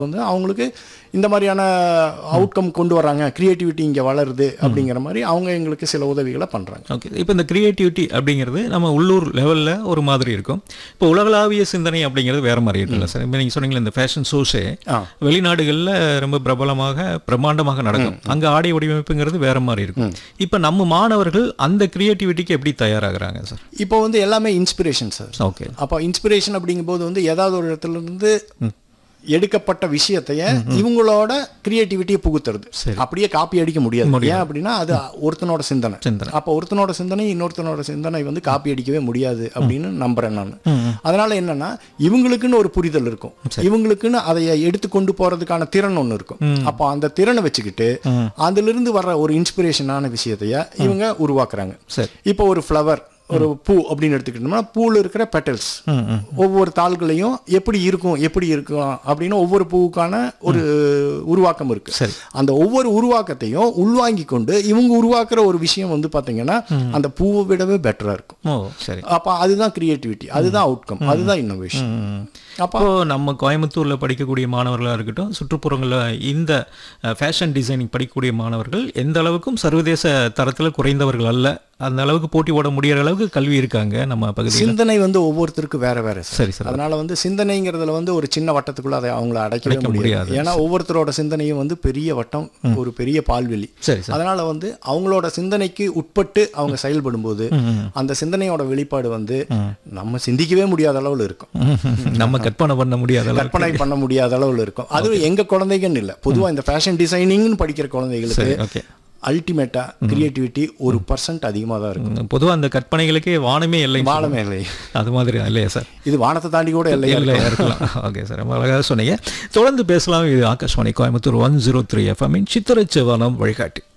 வந்து அவங்களுக்கு இந்த மாதிரியான அவுட்கம் கொண்டு வராங்க கிரியேட்டிவிட்டி இங்கே வளருது அப்படிங்கிற மாதிரி அவங்க எங்களுக்கு சில உதவிகளை பண்ணுறாங்க ஓகே இப்போ இந்த கிரியேட்டிவிட்டி அப்படிங்கிறது நம்ம உள்ளூர் லெவலில் ஒரு மாதிரி இருக்கும் இப்போ உலகளாவிய சிந்தனை அப்படிங்கிறது வேற மாதிரி இருக்குல்ல சார் இப்போ நீங்கள் சொன்னீங்களே இந்த ஃபேஷன் ஷோஸே ஆ. வெளிநாடுகளில் ரொம்ப பிரபலமாக பிரம்மாண்டமாக நடக்கும் அங்கே ஆடை வடிவமைப்புங்கிறது வேற மாதிரி இருக்கும் இப்போ நம்ம மாணவர்கள் அந்த கிரியேட்டிவிட்டிக்கு எப்படி தயாராகிறாங்க சார் இப்போ வந்து எல்லாமே இன்ஸ்பிரேஷன் சார் ஓகே அப்போ இன்ஸ்பிரேஷன் அப்படிங்கும்போது வந்து ஏதாவது ஒரு இடத்துல இருந்து எடுக்கப்பட்ட விஷயத்தைய இவங்களோட கிரியேட்டிவிட்டியை புகுத்துறது அப்படியே காப்பி அடிக்க முடியாது ஏன் அப்படின்னா அது ஒருத்தனோட சிந்தனை சிந்தனை. அப்போ ஒருத்தனோட சிந்தனை இன்னொருத்தனோட சிந்தனை வந்து காப்பி அடிக்கவே முடியாது அப்படின்னு நம்புறேன் நான் அதனால என்னன்னா இவங்களுக்குன்னு ஒரு புரிதல் இருக்கும் இவங்களுக்குன்னு அதை எடுத்து கொண்டு போறதுக்கான திறன் ஒன்று இருக்கும் அப்போ அந்த திறனை வச்சுக்கிட்டு அதுல இருந்து வர்ற ஒரு இன்ஸ்பிரேஷனான விஷயத்தைய இவங்க உருவாக்குறாங்க சரி இப்போ ஒரு ஃப்ளவர் ஒரு பூ அப்படின்னு எடுத்துக்கிட்டோம்னா பூவில் இருக்கிற பெட்டல்ஸ் ஒவ்வொரு தாள்களையும் எப்படி இருக்கும் எப்படி இருக்கும் அப்படின்னு ஒவ்வொரு பூவுக்கான ஒரு உருவாக்கம் இருக்கு சரி. அந்த ஒவ்வொரு உருவாக்கத்தையும் உள்வாங்கி கொண்டு இவங்க உருவாக்குற ஒரு விஷயம் வந்து பாத்தீங்கன்னா அந்த பூவை விடவே பெட்டரா இருக்கும் ஓ சரி அப்ப அதுதான் கிரியேட்டிவிட்டி அதுதான் அவுட்கம் அதுதான் இன்னோவேஷன் அப்போ அப்போ நம்ம கோயம்புத்தூர்ல படிக்கக்கூடிய மாணவர்களாக இருக்கட்டும் சுற்றுப்புறங்களில் இந்த ஃபேஷன் டிசைனிங் படிக்கக்கூடிய மாணவர்கள் எந்த அளவுக்கும் சர்வதேச தரத்தில் குறைந்தவர்கள் அல்ல அந்த அளவுக்கு போட்டி போட முடியற அளவுக்கு கல்வி இருக்காங்க நம்ம பகுதியில் சிந்தனை வந்து ஒவ்வொருத்தருக்கும் வேற வேற சார். சரி சார் அதனால வந்து சிந்தனைங்கிறதுல வந்து ஒரு சின்ன வட்டத்துக்குள்ள அதை அவங்கள அடைக்கவே அடைக்க முடியாது முடியாது. ஏன்னா ஒவ்வொருத்தரோட சிந்தனையும் வந்து பெரிய வட்டம் ஒரு பெரிய பால்வெளி சரி சார் அதனால வந்து அவங்களோட சிந்தனைக்கு உட்பட்டு அவங்க செயல்படும் போது அந்த சிந்தனையோட வெளிப்பாடு வந்து நம்ம சிந்திக்கவே முடியாத அளவுல இருக்கும் நம்ம கற்பனை பண்ண முடியாத அளவுக்கு கற்பனை பண்ண முடியாத அளவுல இருக்கும் அது எங்க குழந்தைங்கன்னு இல்ல பொதுவா இந்த ஃபேஷன் டிசைனிங்னு படிக்கிற குழந்தைகளுக்கு சரி ஓகே அல்டிமேட்டா கிரியேட்டிவிட்டி ஒரு பர்சன்ட் அதிகமா தான் இருக்கும் பொதுவாக அந்த கற்பனைகளுக்கே வானமே இல்லை வாழமே இல்லை அது மாதிரி தான் இல்லையா சார் இது வானத்தை தாண்டி கூட இல்லையா இல்லையா இருக்கலாம் ஓகே சார் ரொம்ப அழகாக சொன்னீங்க தொடர்ந்து பேசலாம் இது Akashvani Coimbatore one zero three எஃப்எம்மின் சித்திரச்சவானம் வழிகாட்டி